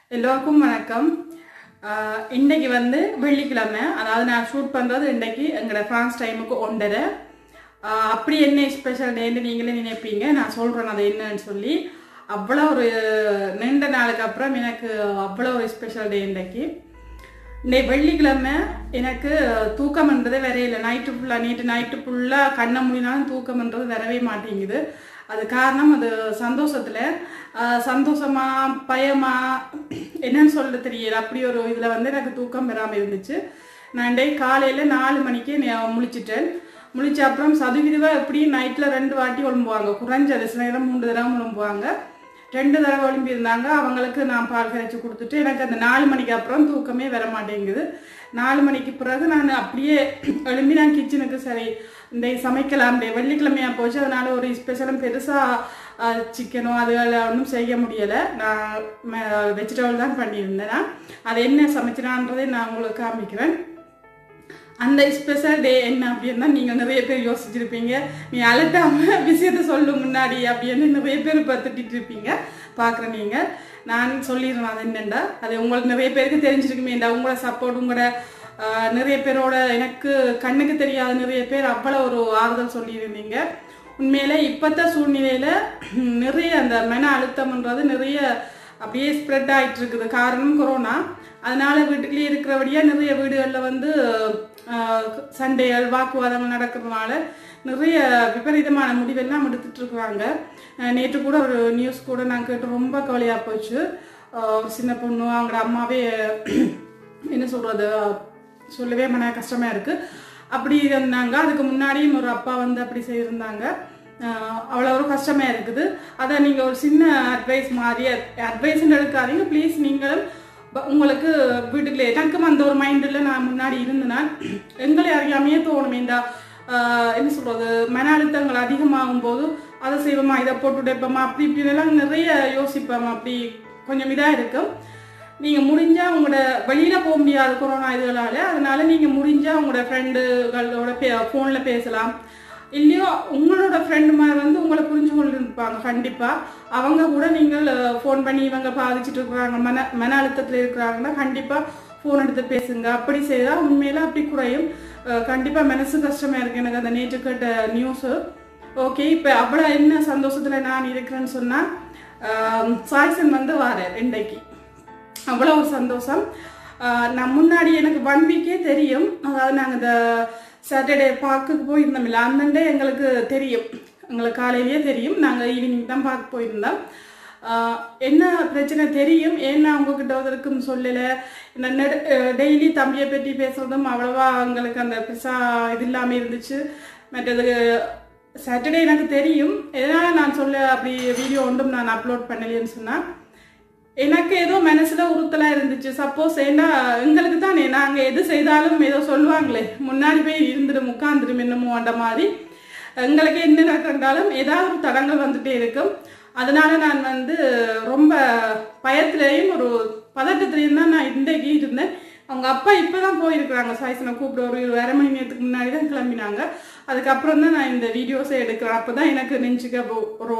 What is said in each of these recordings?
எல்லோருக்கும் வணக்கம் ஆஹ் இன்னைக்கு வந்து வெள்ளிக்கிழமை அதாவது நான் ஷூட் பண்ணுறது இன்னைக்கு எங்களோட ஃப்ரான்ஸ் டைமுக்கு ஒன்றரை ஆஹ் அப்படி என்ன ஸ்பெஷல் டேன்னு நீங்களே நினைப்பீங்க நான் சொல்கிறேன் அது என்னன்னு சொல்லி அவ்வளோ ஒரு நீண்ட நாளுக்கு அப்புறம் எனக்கு அவ்வளோ ஒரு ஸ்பெஷல் டே இன்னைக்கு இன்னைக்கு வெள்ளிக்கிழமை எனக்கு தூக்கம்ன்றதே வரையில நைட்டு ஃபுல்லாக நேற்று நைட்டு ஃபுல்லாக கண்ணை மூடினாலும் தூக்கம்ன்றது வரவே மாட்டேங்குது அது காரணம் அது சந்தோஷத்தில் சந்தோஷமா பயமா என்னன்னு சொல்ல தெரியல அப்படி ஒரு இதில் வந்து எனக்கு தூக்கம் வராமல் இருந்துச்சு நான் இன்றைக்கு காலையில் நாலு மணிக்கு நே- முழிச்சிட்டேன் முழிச்ச அப்புறம் சதுவிதுவா எப்படியும் நைட்டில் ரெண்டு வாட்டி ஒழும்புவாங்க குறைஞ்சது சில நேரம் மூன்று தடவை ஒழும்புவாங்க ரெண்டு தடவை ஒழும்பி இருந்தாங்க அவங்களுக்கு நான் பால் கரைச்சி கொடுத்துட்டு எனக்கு அந்த நாலு மணிக்கு அப்புறம் தூக்கமே வர மாட்டேங்குது நாலு மணிக்கு பிறகு நான் அப்படியே எழும்பி நான் கிச்சனுக்கு சரி இந்த சமைக்கலாம் இந்த வெள்ளிக்கிழமையா போச்சு அதனால ஒரு ஸ்பெஷலும் பெருசாக சிக்கனோ அதுகளை ஒன்றும் செய்ய முடியலை நான் வெஜிடபிள் தான் பண்ணியிருந்தேன் நான். அது என்ன சமைச்சினான்றதை நான் உங்களுக்கு காமிக்கிறேன் அந்த ஸ்பெஷல் டே என்ன அப்படின்னா நீங்கள் நிறைய பேர் யோசிச்சிருப்பீங்க நீ அலட்டாம விஷயத்த சொல்லு முன்னாடி அப்படின்னு நிறைய பேர் பார்த்துட்டு இருப்பீங்க பார்க்குற நீங்கள் நான் சொல்லிடுறேன் அது என்னண்டா அது உங்களுக்கு நிறைய பேருக்கு தெரிஞ்சிருக்குமேண்டா உங்களோட சப்போர்ட் உங்களோட ஆஹ், நிறைய பேரோட எனக்கு கண்ணுக்கு தெரியாத நிறைய பேர் அவ்வளோ ஒரு ஆறுதல் சொல்லியிருந்தீங்க உண்மையில இப்பத்த சூழ்நிலையில நிறைய அந்த மன அழுத்தம்ன்றது நிறைய அப்படியே ஸ்ப்ரெட் ஆயிட்டு இருக்குது காரணம் கொரோனா அதனால வீட்டுக்குள்ளேயே இருக்கிறபடியா நிறைய வீடுகளில் வந்து ஆஹ், சண்டைகள் வாக்குவாதங்கள் நடக்கிறதுனால நிறைய விபரீதமான முடிவெல்லாம் எடுத்துட்டு இருக்கிறாங்க ஆஹ், நேற்று கூட ஒரு நியூஸ் கூட நான் கேட்டு ரொம்ப கவலையாக போச்சு ஆஹ், ஒரு சின்ன பொண்ணு அவங்களோட அம்மாவே என்ன சொல்றது சொல்லவே மன கஷ்டமா இருக்கு அப்படி இருந்தாங்க அதுக்கு முன்னாடியும் ஒரு அப்பா வந்து அப்படி செய்திருந்தாங்க ஆஹ் அவ்வளோ ஒரு கஷ்டமா இருக்குது அதை நீங்க ஒரு சின்ன அட்வைஸ் மாதிரி அட்வைஸ் எடுக்காதீங்க ப்ளீஸ் நீங்களும் ப- உங்களுக்கு வீட்டுக்குள்ளே எனக்கும் அந்த ஒரு மைண்டில் நான் முன்னாடி இருந்தேன்னா எங்களை அறியாமையே தோணுமேண்டா ஆஹ் என்ன சொல்றது மன அழுத்தங்கள் அதிகமாகும் போது அதை செய்வோமா இதை போட்டு உடைப்போமா அப்படி இப்படின்னு எல்லாம் நிறைய யோசிப்போம் அப்படி கொஞ்சம் இதாக இருக்கும் நீங்க முடிஞ்சா உங்களோட வெளியில போக முடியாது கொரோனா இதுகளால அதனால நீங்க முடிஞ்சா உங்களோட ஃப்ரெண்டுகளோட பே ஃபோன்ல பேசலாம் இல்லையோ உங்களோட ஃப்ரெண்டு மாதிரி வந்து உங்களை புரிஞ்சு கொண்டு இருப்பாங்க கண்டிப்பா அவங்க கூட நீங்கள் ஃபோன் பண்ணி இவங்க பாதிச்சுட்டு இருக்கிறாங்க மன மன அழுத்தத்தில் இருக்கிறாங்கன்னா கண்டிப்பா ஃபோன் எடுத்து பேசுங்க அப்படி செய்தா உண்மையில அப்படி குறையும் அஹ் கண்டிப்பா மனசு கஷ்டமா இருக்கு எனக்கு அந்த நேற்று கேட்ட நியூஸ் ஓகே இப்போ அவ்வளோ என்ன சந்தோஷத்துல நான் இருக்கிறேன்னு சொன்னா அஹ் சாய்சன் வந்து வாரேன் இன்றைக்கு அவ்வளோ ஒரு சந்தோஷம் ஆஹ் நான் முன்னாடி எனக்கு ஒன் வீக்கே தெரியும் அதாவது நாங்கள் இந்த சாட்டர்டே பார்க்குக்கு போயிருந்தோம் இல்லை அந்தண்டே எங்களுக்கு தெரியும் எங்களுக்கு காலையிலேயே தெரியும் நாங்கள் ஈவினிங் தான் பார்க்க போயிருந்தோம் ஆஹ் என்ன பிரச்சனை தெரியும் ஏன்னா உங்ககிட்ட வந்திருக்குன்னு சொல்லலை இந்த டெய்லி தம்பியை பற்றி பேசுறதும் அவ்வளவா எங்களுக்கு அந்த பிசா இது இல்லாமல் இருந்துச்சு மற்றது சாட்டர்டே எனக்கு தெரியும் எதனால நான் சொல்ல அப்படி வீடியோ ஒன்றும் நான் அப்லோட் பண்ணலைன்னு சொன்னா எனக்கு ஏதோ மனசுல உறுத்தலா இருந்துச்சு சப்போஸ் ஏன்னா எங்களுக்கு தானே நாங்க எது செய்தாலும் ஏதோ சொல்லுவாங்களே முன்னாடி போய் இருந்துடும் உட்காந்துடும் என்னமோ அந்த மாதிரி எங்களுக்கு என்ன நடந்தாலும் ஏதாவது ஒரு தடங்கள் வந்துட்டே இருக்கும் அதனால நான் வந்து ரொம்ப பயத்திலையும் ஒரு பதட்டத்திலையும் தான் நான் இன்றைக்கு இருந்தேன் அவங்க அப்பா இப்பதான் போயிருக்கிறாங்க சாய்சனை கூப்பிட ஒரு அரை மணி நேரத்துக்கு முன்னாடி தான் கிளம்பினாங்க அதுக்கப்புறம் தான் நான் இந்த வீடியோஸை எடுக்கிறேன் அப்பதான் எனக்கு நெஞ்சுக்க அப்போ ஒரு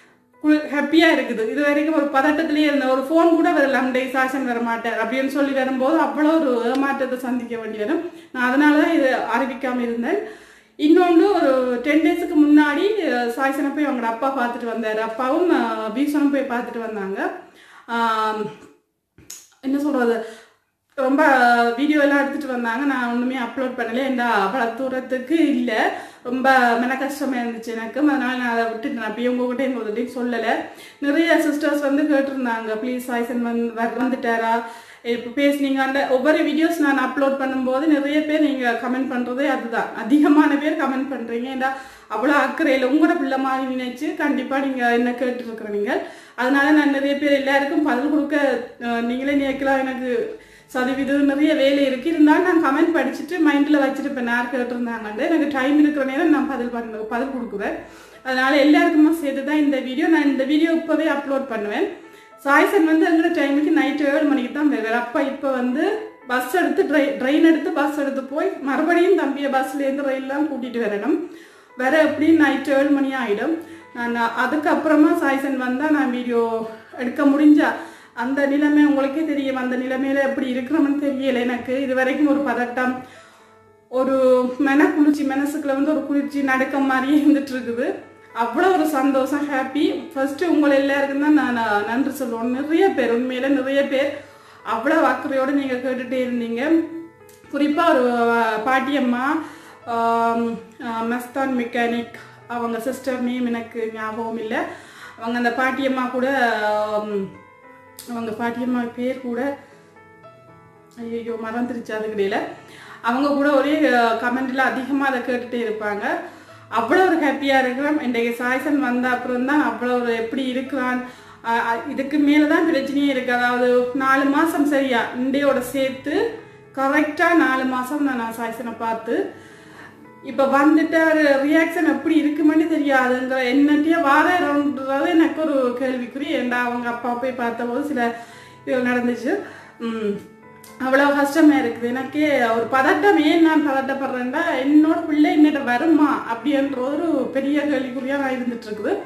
ஹாப்பியா இருக்குது இது வரைக்கும் ஒரு பதட்டத்திலேயே இருந்த ஒரு ஃபோன் கூட வரலாம் டே சாசன் வர மாட்டார் அப்படின்னு சொல்லி வரும்போது அவ்வளோ ஒரு ஏமாற்றத்தை சந்திக்க வேண்டி வரும் நான் அதனால தான் இது அறிவிக்காம இருந்தேன் இன்னொன்று ஒரு டென் டேஸுக்கு முன்னாடி அஹ், சாய்சனை போய் அவங்களோட அப்பா பார்த்துட்டு வந்தார் அப்பாவும் அஹ், பீசனும் போய் பார்த்துட்டு வந்தாங்க ஆம், என்ன சொல்றது ரொம்ப வீடியோ எல்லாம் எடுத்துட்டு வந்தாங்க நான் ஒண்ணுமே அப்லோட் பண்ணல ஏன்டா அவ்வளவு தூரத்துக்கு இல்லை ரொம்ப மன கஷ்டமா இருந்துச்சு எனக்கு அதனால நான் அதை விட்டுட்டு நான் அப்படியே உங்ககிட்ட எங்கள்கிட்டையும் சொல்லலை நிறைய சிஸ்டர்ஸ் வந்து கேட்டிருந்தாங்க ப்ளீஸ் சாய்சன் வந்து வர- வந்துட்டாரா இப்போ பேசுனீங்க அந்த ஒவ்வொரு வீடியோஸ் நான் அப்லோட் பண்ணும்போது நிறைய பேர் நீங்க கமெண்ட் பண்றதே அதுதான் அதிகமான பேர் கமெண்ட் பண்றீங்க ஏன்டா அவ்வளோ அக்கறையில் உங்களோட பிள்ளை மாதிரி நினைச்சு கண்டிப்பா நீங்க என்ன கேட்டுருக்குறீங்க அதனால நான் நிறைய பேர் எல்லாருக்கும் பதில் கொடுக்க அஹ், நீங்களே நினைக்கலாம் எனக்கு சதவீதம் நிறைய வேலை இருக்கு இருந்தாலும் நான் கமெண்ட் படிச்சுட்டு மைண்டில் வச்சுட்டு இப்போ யார் கேட்டிருந்தாங்கன்ட்டு எனக்கு டைம் இருக்கிற நேரம் நான் பதில் பண்ண பதில் கொடுக்குவேன் அதனால எல்லாருக்குமே சேர்த்து தான் இந்த வீடியோ நான் இந்த வீடியோ இப்போவே அப்லோட் பண்ணுவேன் சாய்சன் வந்து எங்களோட டைமுக்கு நைட்டு ஏழு மணிக்கு தான் வருவார் அப்போ இப்போ வந்து பஸ் எடுத்து ட்ரை ட்ரெயின் எடுத்து பஸ் எடுத்து போய் மறுபடியும் தம்பியை பஸ்லேருந்து ரயில்லாம் கூட்டிகிட்டு வரணும் வர எப்படியும் நைட்டு ஏழு மணி ஆகிடும் நான் அதுக்கப்புறமா சாய்சன் வந்தால் நான் வீடியோ எடுக்க முடிஞ்சா அந்த நிலைமை உங்களுக்கே தெரியும் அந்த நிலைமையில எப்படி இருக்கிறோம்னு தெரியல எனக்கு இது வரைக்கும் ஒரு பதட்டம் ஒரு மன குளிர்ச்சி மனசுக்குள்ள வந்து ஒரு குளிர்ச்சி நடக்கம் மாதிரியே இருந்துட்டு இருக்குது அவ்வளோ ஒரு சந்தோஷம் ஹாப்பி ஃபர்ஸ்ட் உங்களை எல்லாருக்கும் தான் நான் நான் நன்றி சொல்லுவோம் நிறைய பேர் உண்மையில நிறைய பேர் அவ்வளோ அக்கறையோடு நீங்கள் கேட்டுட்டே இருந்தீங்க குறிப்பாக ஒரு அஹ், பாட்டியம்மா ஆம், அஹ், மஸ்தான் மெக்கானிக் அவங்க சிஸ்டர் நேம் எனக்கு ஞாபகம் இல்லை அவங்க அந்த பாட்டியம்மா கூட ஆம், அவங்க பாட்டியம்மா பேர் கூட ஐயோ மறந்துருச்சு அதுக்கிடையில அவங்க கூட ஒரே கமெண்ட்ல அதிகமாக அதை கேட்டுட்டே இருப்பாங்க அவ்வளோ ஒரு ஹாப்பியாக இருக்கிறோம் இன்றைக்கு சாய்சன் வந்த அப்புறம் தான் அவ்வளோ ஒரு எப்படி இருக்கிறான் அஹ் அஹ் இதுக்கு மேலே தான் பிரச்சனையே இருக்கு அதாவது நாலு மாதம் சரியா இண்டையோட சேர்த்து கரெக்டாக நாலு மாதம் நான் நான் சாய்சனை பார்த்து இப்போ வந்துட்டு ரியாக்ஷன் எப்படி இருக்குமென்னு தெரியாதுங்கிற என்னட்டியே வாரன்றது எனக்கு ஒரு கேள்விக்குறி ஏண்டா அவங்க அப்பா போய் பார்த்தபோது சில இது நடந்துச்சு ம், அவ்வளோ கஷ்டமா இருக்குது எனக்கே ஒரு பதட்டம் ஏன் நான் பதட்டப்படுறேன்டா என்னோட பிள்ளை என்னட்ட வருமா அப்படின்ற ஒரு பெரிய கேள்விக்குறியா நான் இருந்துட்டு இருக்குது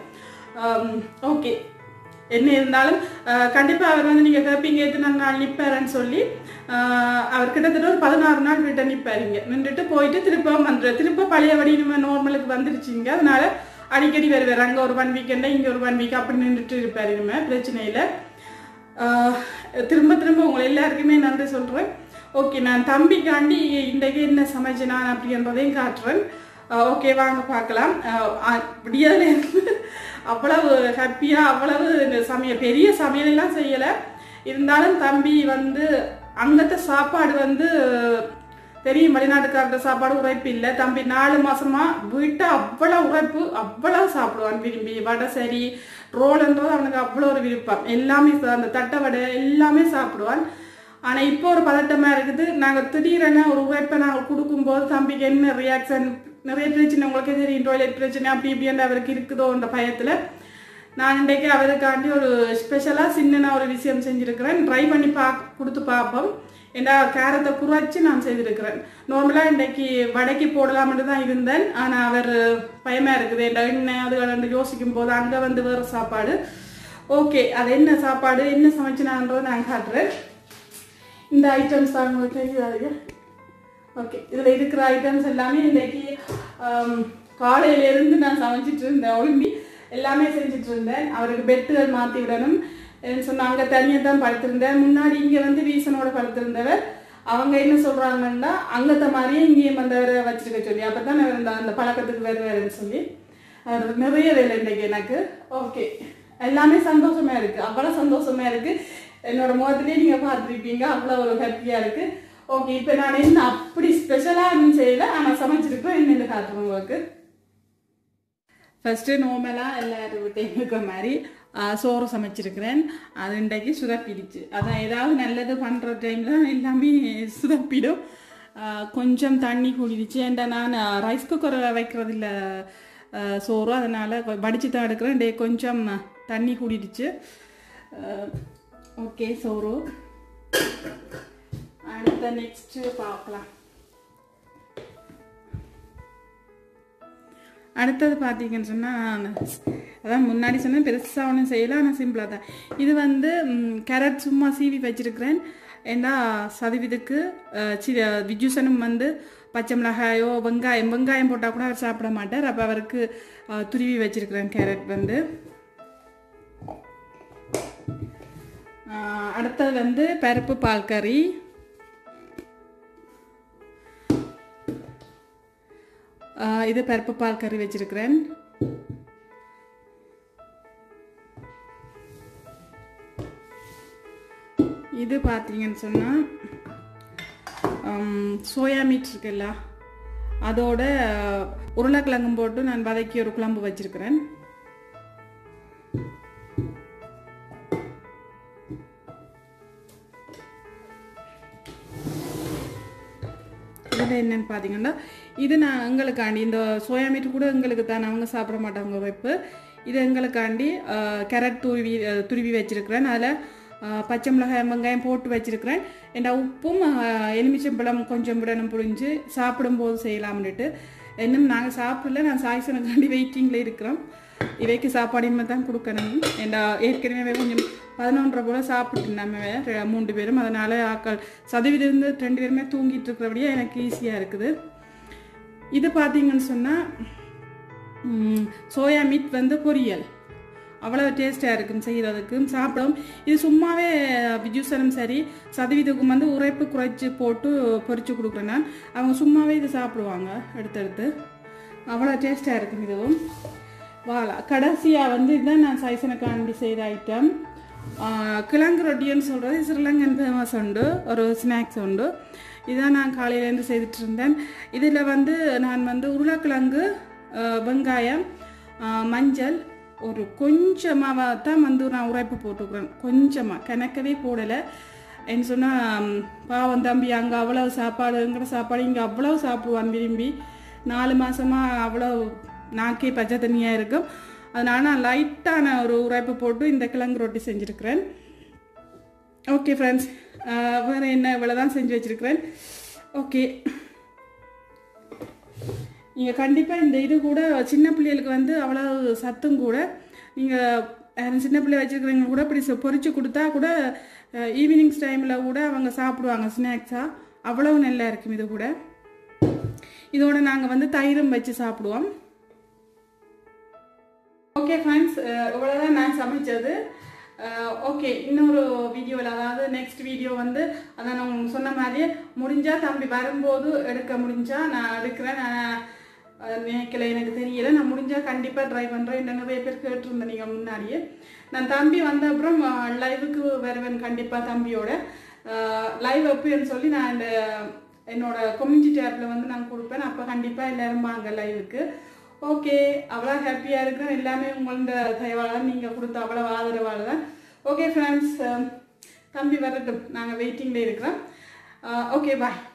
ஓகே என்ன இருந்தாலும் அஹ், கண்டிப்பா அவர் வந்து நீங்க கேட்பீங்க எத்தனை நாள் நிப்பாருன்னு சொல்லி அஹ், அவர் கிட்டத்தட்ட ஒரு பதினாறு நாள் வீட்டை நிப்பாருங்க நின்றுட்டு போயிட்டு திரும்ப வந்துரு திரும்ப பழையபடி நம்ம நார்மலுக்கு வந்துருச்சுங்க அதனால அடிக்கடி வருவார் அங்க ஒரு ஒன் வீக்கெண்டா இங்க ஒரு ஒன் வீக் அப்படி நின்றுட்டு இருப்பாரு இனிமே பிரச்சனை இல்லை ஆஹ் திரும்ப திரும்ப உங்களை எல்லாருக்குமே நன்றி சொல்கிறேன் ஓகே நான் தம்பிக்காண்டி இன்றைக்கு என்ன சமைச்சேன் நான் அப்படின்றதையும் காட்டுறேன் ஓகே வாங்க பார்க்கலாம் விடியதுல இருந்து அவ்வளவு ஹாப்பியாக அவ்வளவு இந்த சமையல் பெரிய சமையலெல்லாம் செய்யலை இருந்தாலும் தம்பி வந்து அங்கத்த சாப்பாடு வந்து தெரியும் வெளிநாட்டுக்காரர் சாப்பாடு உரைப்பு இல்லை தம்பி நாலு மாசமா வீட்டை அவ்வளோ உரைப்பு அவ்வளோ சாப்பிடுவான் விரும்பி வடை சரி ரோல்ன்றது அவனுக்கு அவ்வளோ ஒரு விருப்பம் எல்லாமே சா- அந்த தட்டை வடை எல்லாமே சாப்பிடுவான் ஆனா இப்போ ஒரு பதட்டமா இருக்குது நாங்க திடீரென ஒரு உரைப்பை நாங்க கொடுக்கும்போது தம்பிக்கு என்ன ரியாக்ஷன் நிறைய பிரச்சனை உங்களுக்கே தெரியும் டாய்லெட் பிரச்சனை அப்படி இப்படின்ற அவருக்கு இருக்குதோன்ற பயத்துல நான் இன்றைக்கு அவருக்காண்டி ஒரு ஸ்பெஷலாக சின்ன ஒரு விஷயம் செஞ்சுருக்கிறேன் ட்ரை பண்ணி பா கொடுத்து பார்ப்போம் ஏன்னா கேரத்தை குறைச்சி நான் செய்திருக்கிறேன் நார்மலாக இன்றைக்கு வடைக்கு போடலாம்னு தான் இருந்தேன் ஆனால் அவர் பயமாக இருக்குது என் எண்ணெய் அது யோசிக்கும் போது அங்கே வந்து வேறு சாப்பாடு ஓகே அது என்ன சாப்பாடு என்ன சமைச்சினான்றதை நான் காட்டுறேன் இந்த ஐட்டம்ஸ் தான் உங்களுக்கு தெரியாது ஓகே இதில் இருக்கிற ஐட்டம்ஸ் எல்லாமே இன்னைக்கு ஆம், காலையிலேருந்து நான் சமைச்சிட்டு இருந்தேன் ஒழுங்கி எல்லாமே செஞ்சுட்டு இருந்தேன் அவருக்கு பெட்டுகள் மாற்றி விடணும் ஏன்னு சொன்னா அங்கே தனியாக தான் படுத்திருந்தேன் முன்னாடி இங்கே வந்து ரீசனோட படுத்திருந்தவர் அவங்க என்ன சொல்கிறாங்கன்னா அங்கத்த மாதிரியே இங்கேயும் வந்தவரை வச்சிருக்க சொல்லி அப்போ தான் அந்த அந்த பழக்கத்துக்கு வருவாருன்னு சொல்லி அது நிறைய வேலை இன்றைக்கு எனக்கு ஓகே எல்லாமே சந்தோஷமா இருக்கு அவ்வளோ சந்தோஷமா இருக்கு என்னோட முகத்திலேயே நீங்க பார்த்துருப்பீங்க அவ்வளோ ஒரு ஹாப்பியா இருக்கு ஓகே இப்போ நான் என்ன அப்படி ஸ்பெஷலாக ஒன்றும் செய்யல ஆனால் சமைச்சிருக்கோம் என்னென்னு காட்டுறேன் உங்களுக்கு ஃபஸ்ட்டு நோமலாக எல்லாரும் வீட்டையும் இருக்கிற மாதிரி ஆ, சோறு சமைச்சிருக்கிறேன் அது இன்றைக்கு சுதப்பிடுச்சு அதான் ஏதாவது நல்லது பண்ணுற டைமில் எல்லாமே சுதப்பிடும் ஆ, கொஞ்சம் தண்ணி கூடிடுச்சு ஏன்டா நான் ரைஸ் குக்கர் வைக்கிறது இல்லை சோறு அதனால் வடித்து தான் எடுக்கிறேன் டே கொஞ்சம் தண்ணி கூடிடுச்சு ஓகே சோறு அடுத்த நெக்ஸ்ட்டு பார்க்கலாம் அடுத்தது பார்த்தீங்கன்னு சொன்னால் அதான் முன்னாடி சொன்னேன் பெருசாக ஒன்றும் செய்யலை ஆனால் சிம்பிளாக தான் இது வந்து கேரட் சும்மா சீவி வச்சிருக்கிறேன் ஏன்னா சதவீதத்துக்கு சி விஜுசனும் வந்து பச்சை மிளகாயோ வெங்காயம் வெங்காயம் போட்டால் கூட அவர் சாப்பிட மாட்டார் அப்போ அவருக்கு அஹ், துருவி வச்சிருக்கிறேன் கேரட் வந்து அஹ், அடுத்தது வந்து பருப்பு பால் கறி ஆஹ் இது பருப்பு பால் கறி வச்சிருக்கிறேன் இது பார்த்தீங்கன்னு சொன்னால் சோயா மீட் இருக்குல்ல அதோட உருளைக்கிழங்கும் போட்டு நான் வதக்கி ஒரு குழம்பு வச்சிருக்கிறேன் இதில் என்னன்னு பார்த்தீங்கன்னா இது நான் எங்களுக்காண்டி இந்த சோயா மீட் கூட எங்களுக்கு தான் அவங்க சாப்பிட மாட்டாங்க வைப்பு இது எங்களுக்காண்டி அஹ், கேரட் துருவி அஹ், துருவி வச்சிருக்கிறேன் அதில் பச்சை மிளகாய் வெங்காயம் போட்டு வச்சிருக்கிறேன் ஏண்டா உப்பும் அஹ், எலுமிச்சம்பழம் கொஞ்சம் விடணும் புழிஞ்சு சாப்பிடும்போது செய்யலாம்னுட்டு இன்னும் நாங்கள் சாப்பிடல நான் சாய்சனுக்காண்டி வெயிட்டிங்கில் இருக்கிறோம் இவைக்கு சாப்பாடு இனிமேல் தான் கொடுக்கணும் ஏண்டா ஏற்கனவே கொஞ்சம் பதினொன்றரை போல் சாப்பிட்டு நம்ம ரெ- மூன்று பேரும் அதனால் ஆக்கள் சதவீதம் இருந்து ரெண்டு பேருமே தூங்கிட்டு இருக்கிறபடியே எனக்கு ஈஸியாக இருக்குது இது பார்த்தீங்கன்னு சொன்னால் சோயா மீட் வந்து பொரியல் அவ்வளோ டேஸ்ட்டாக இருக்கும் செய்கிறதுக்கும் சாப்பிடும் இது சும்மாவே விஜூசனும் சரி சதவீதக்கும் வந்து உரைப்பு குறைச்சி போட்டு பொரிச்சு கொடுக்குறேன் நான் அவங்க சும்மாவே இது சாப்பிடுவாங்க எடுத்தெடுத்து அவ்வளோ டேஸ்ட்டாக இருக்கும் இதுவும் வாழா கடைசியாக வந்து இதுதான் நான் சைசனுக்காண்டி செய்த ஐட்டம் கிழங்கு ரொட்டின்னு சொல்கிறது ஸ்ரீலங்கன் ஃபேமஸ் உண்டு ஒரு ஸ்நாக்ஸ் உண்டு இதான் நான் காலையிலேருந்து செய்துட்டு இருந்தேன் இதில் வந்து நான் வந்து உருளைக்கிழங்கு ஆ, வெங்காயம் ஆ, மஞ்சள் ஒரு கொஞ்சமாக தான் வந்து நான் உரைப்பு போட்டுக்கிறேன் கொஞ்சமாக கணக்கவே போடலை என்ன சொன்னால் பாவம் தம்பி அங்கே அவ்வளோ சாப்பாடுங்கிற சாப்பாடு இங்கே அவ்வளோ சாப்பிடுவான் விரும்பி நாலு மாசமாக அவ்வளோ நாக்கே பச்சை தண்ணியாக இருக்கும் அதனால நான் லைட்டான ஒரு உரைப்பு போட்டு இந்த கிழங்கு ரொட்டி செஞ்சுருக்கிறேன் ஓகே ஃப்ரெண்ட்ஸ் வேறு என்ன இவ்வளோ தான் செஞ்சு வச்சுருக்கிறேன் ஓகே நீங்கள் கண்டிப்பாக இந்த இது கூட சின்ன பிள்ளைகளுக்கு வந்து அவ்வளோ சத்தும் கூட நீங்கள் சின்ன பிள்ளை வச்சுருக்கிறவங்க கூட இப்படி சொ- பொரிச்சு கொடுத்தா கூட ஈவினிங்ஸ் டைமில் கூட அவங்க சாப்பிடுவாங்க ஸ்நாக்ஸாக அவ்வளவு நல்லா இருக்கும் இது கூட இதோட நாங்கள் வந்து தயிரும் வச்சு சாப்பிடுவோம் ஓகே ஃப்ரெண்ட்ஸ் இவ்வளோதான் நான் சமைச்சது ஓகே இன்னொரு வீடியோவில் அதாவது நெக்ஸ்ட் வீடியோ வந்து அதான் நான் உங்களுக்கு சொன்ன மாதிரியே முடிஞ்சால் தம்பி வரும்போது எடுக்க முடிஞ்சா நான் எடுக்கிறேன் நான் அஹ், நினைக்கல எனக்கு தெரியல நான் முடிஞ்சால் கண்டிப்பாக ட்ரை பண்ணுறேன் என்ன நிறைய பேர் கேட்டிருந்தேன் நீங்கள் முன்னாடியே நான் தம்பி வந்த அப்புறம் லைவுக்கு வருவேன் கண்டிப்பாக தம்பியோட லைவ் எப்போன்னு சொல்லி நான் இந்த என்னோட கம்யூனிட்டி டேப்பில் வந்து நான் கொடுப்பேன் அப்போ கண்டிப்பாக எல்லாரும் வாங்க லைவுக்கு ஓகே அவ்வளோ ஹாப்பியாக இருக்கிறேன் எல்லாமே உங்களோட தயவால் தான் நீங்கள் கொடுத்த அவ்வளோ ஆதரவால் தான் ஓகே ஃப்ரெண்ட்ஸ் தம்பி வரட்டும் நாங்கள் வெயிட்டிங்கில் இருக்கிறோம் ஓகே பாய்